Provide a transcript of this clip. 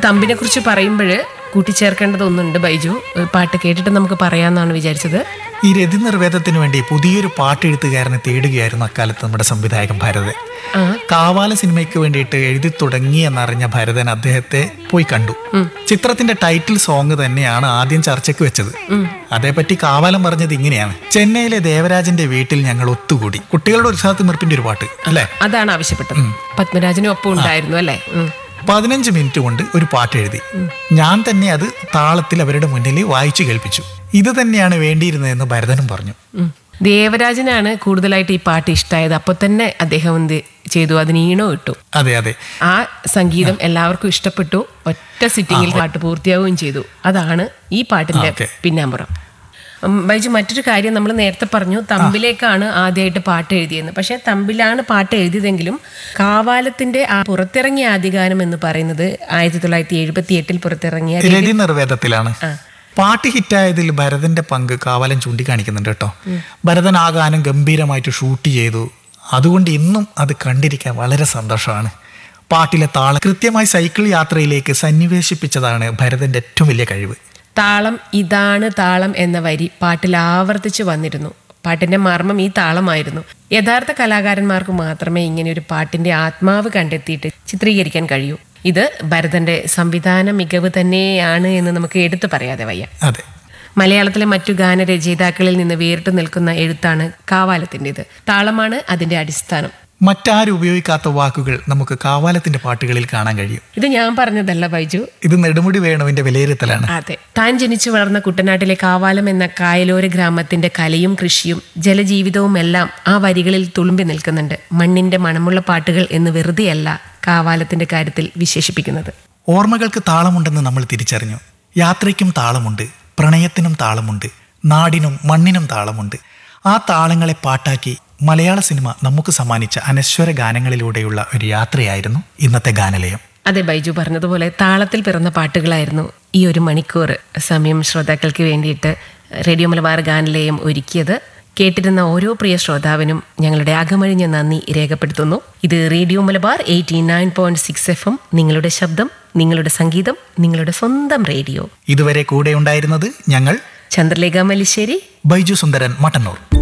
തമ്പിനെ കുറിച്ച് പറയുമ്പോൾ കൂട്ടിച്ചേർക്കേണ്ടതൊന്നുണ്ട് ബൈജു ഒരു പാട്ട് കേട്ടിട്ട് നമുക്ക് പറയാമെന്നാണ് വിചാരിച്ചത് ഈ രതി നിർവേദത്തിന് വേണ്ടി പുതിയൊരു പാട്ടെഴുത്തുകാരനെ തേടുകയായിരുന്നു അക്കാലത്ത് നമ്മുടെ സംവിധായകൻ ഭരതൻ ആ കാവാല സിനിമയ്ക്ക് വേണ്ടിയിട്ട് എഴുതി തുടങ്ങി എന്നറിഞ്ഞ ഭരതൻ അദ്ദേഹത്തെ പോയി കണ്ടു ചിത്രത്തിന്റെ ടൈറ്റിൽ സോങ് തന്നെയാണ് ആദ്യം ചർച്ചയ്ക്ക് വെച്ചത് അതേപറ്റി കാവാലം പറഞ്ഞത് ഇങ്ങനെയാണ് ചെന്നൈയിലെ ദേവരാജന്റെ വീട്ടിൽ ഞങ്ങൾ ഒത്തുകൂടി കുട്ടികളുടെ ഉത്സാഹത്തിമിർപ്പിന്റെ ഒരു പാട്ട് അല്ലേ അതാണ് ആവശ്യപ്പെട്ടത് പത്മരാജനും ഒപ്പം ഉണ്ടായിരുന്നു അല്ലേ ഉം. പതിനഞ്ച് മിനിറ്റ് കൊണ്ട് ഒരു പാട്ട് എഴുതി ഞാൻ തന്നെ അത് താളത്തിൽ അവരുടെ മുന്നിൽ വായിച്ചു കേൾപ്പിച്ചു ഇത് തന്നെയാണ് വേണ്ടിയിരുന്നതെന്ന് ഭരതനും പറഞ്ഞു ഉം. ദേവരാജനാണ് കൂടുതലായിട്ട് ഈ പാട്ട് ഇഷ്ടമായത് അപ്പോൾ തന്നെ അദ്ദേഹം എന്ത് ചെയ്തു അതിന് ഈണോ ഇട്ടു അതെ അതെ ആ സംഗീതം എല്ലാവർക്കും ഇഷ്ടപ്പെട്ടു ഒറ്റ സിറ്റിങ്ങിൽ പാട്ട് പൂർത്തിയാവുകയും ചെയ്തു അതാണ് ഈ പാട്ടിന്റെ ഓക്കേ. പിന്നാമ്പുറം ഉം, ബൈജു മറ്റൊരു കാര്യം നമ്മൾ നേരത്തെ പറഞ്ഞു തമ്പിലേക്കാണ് ആദ്യമായിട്ട് പാട്ട് എഴുതിയെന്ന് പക്ഷെ തമ്പിലാണ് പാട്ട് എഴുതിയതെങ്കിലും കാവാലത്തിന്റെ ആ പുറത്തിറങ്ങിയ ആദ്യഗാനം എന്ന് പറയുന്നത് ആയിരത്തി തൊള്ളായിരത്തി എഴുപത്തി എട്ടിൽ പുറത്തിറങ്ങിയ രതി നിർവേദത്തിലാണ് പാട്ട് ഹിറ്റായതിൽ ഭരതന്റെ പങ്ക് കാവലൻ ചൂണ്ടിക്കാണിക്കുന്നുണ്ട് കേട്ടോ ഭരതൻ ആ ഗാനം ഗംഭീരമായിട്ട് ഷൂട്ട് ചെയ്തു അതുകൊണ്ട് ഇന്നും അത് കണ്ടിരിക്കാൻ വളരെ സന്തോഷമാണ് പാട്ടിലെ താളം കൃത്യമായി സൈക്കിൾ യാത്രയിലേക്ക് സന്നിവേശിപ്പിച്ചതാണ് ഭരതന്റെ ഏറ്റവും വലിയ കഴിവ് താളം ഇതാണ് താളം എന്ന വരി പാട്ടിൽ ആവർത്തിച്ച് വന്നിരുന്നു പാട്ടിന്റെ മർമ്മം ഈ താളമായിരുന്നു യഥാർത്ഥ കലാകാരന്മാർക്ക് മാത്രമേ ഇങ്ങനെ ഒരു പാട്ടിന്റെ ആത്മാവ് കണ്ടെത്തിയിട്ട് ചിത്രീകരിക്കാൻ കഴിയൂ ഇത് ഭരതന്റെ സംവിധാന മികവ് തന്നെയാണ് എന്ന് നമുക്ക് എടുത്തു പറയാതെ വയ്യ അതെ മലയാളത്തിലെ മറ്റു ഗാനരചയിതാക്കളിൽ നിന്ന് വേറിട്ട് നിൽക്കുന്ന എഴുത്താണ് കാവാലത്തിൻ്റെത് താളമാണ് അതിന്റെ അടിസ്ഥാനം മറ്റാരും ഉപയോഗിക്കാത്ത വാക്കുകൾ നമുക്ക് കാവാലത്തിന്റെ പാട്ടുകളിൽ കാണാൻ കഴിയും ഇത് ഞാൻ പറഞ്ഞതല്ല ബൈജു ഇത് നെടുമുടി വേണുവിന്റെ വിലയിരുത്തലാണ് അതെ താൻ ജനിച്ചു വളർന്ന കുട്ടനാട്ടിലെ കാവാലം എന്ന കായലോര ഗ്രാമത്തിന്റെ കലയും കൃഷിയും ജലജീവിതവും എല്ലാം ആ വരികളിൽ തുളുമ്പി നിൽക്കുന്നുണ്ട് മണ്ണിന്റെ മണമുള്ള പാട്ടുകൾ എന്ന് വെറുതെയല്ല കാവാലത്തിന്റെ കാര്യത്തിൽ വിശേഷിപ്പിക്കുന്നത് ഓർമ്മകൾക്ക് താളമുണ്ടെന്ന് നമ്മൾ തിരിച്ചറിഞ്ഞു യാത്രയ്ക്കും താളമുണ്ട് പ്രണയത്തിനും താളമുണ്ട് നാടിനും മണ്ണിനും താളമുണ്ട് ആ താളങ്ങളെ പാട്ടാക്കി മലയാള സിനിമ നമുക്ക് സമ്മാനിച്ച അനശ്വര ഗാനങ്ങളിലൂടെയുള്ള ഒരു യാത്രയായിരുന്നു ഇന്നത്തെ ഗാനലയം അതെ ബൈജു പറഞ്ഞതുപോലെ താളത്തിൽ പിറന്ന പാട്ടുകളായിരുന്നു ഈ ഒരു മണിക്കൂർ സമയം ശ്രോതാക്കൾക്ക് വേണ്ടിയിട്ട് റേഡിയോ മലബാർ ഗാനലയം ഒരുക്കിയത് കേട്ടിരുന്ന ഓരോ പ്രിയ ശ്രോതാവിനും ഞങ്ങളുടെ അകമഴിഞ്ഞ നന്ദി രേഖപ്പെടുത്തുന്നു ഇത് radio Malabar eighty nine point six F M നിങ്ങളുടെ ശബ്ദം നിങ്ങളുടെ സംഗീതം നിങ്ങളുടെ സ്വന്തം റേഡിയോ ഇതുവരെ കൂടെ ഉണ്ടായിരുന്നത് ഞങ്ങൾ ചന്ദ്രലേഖ മല്ലിശ്ശേരി ബൈജു സുന്ദരൻ മട്ടന്നൂർ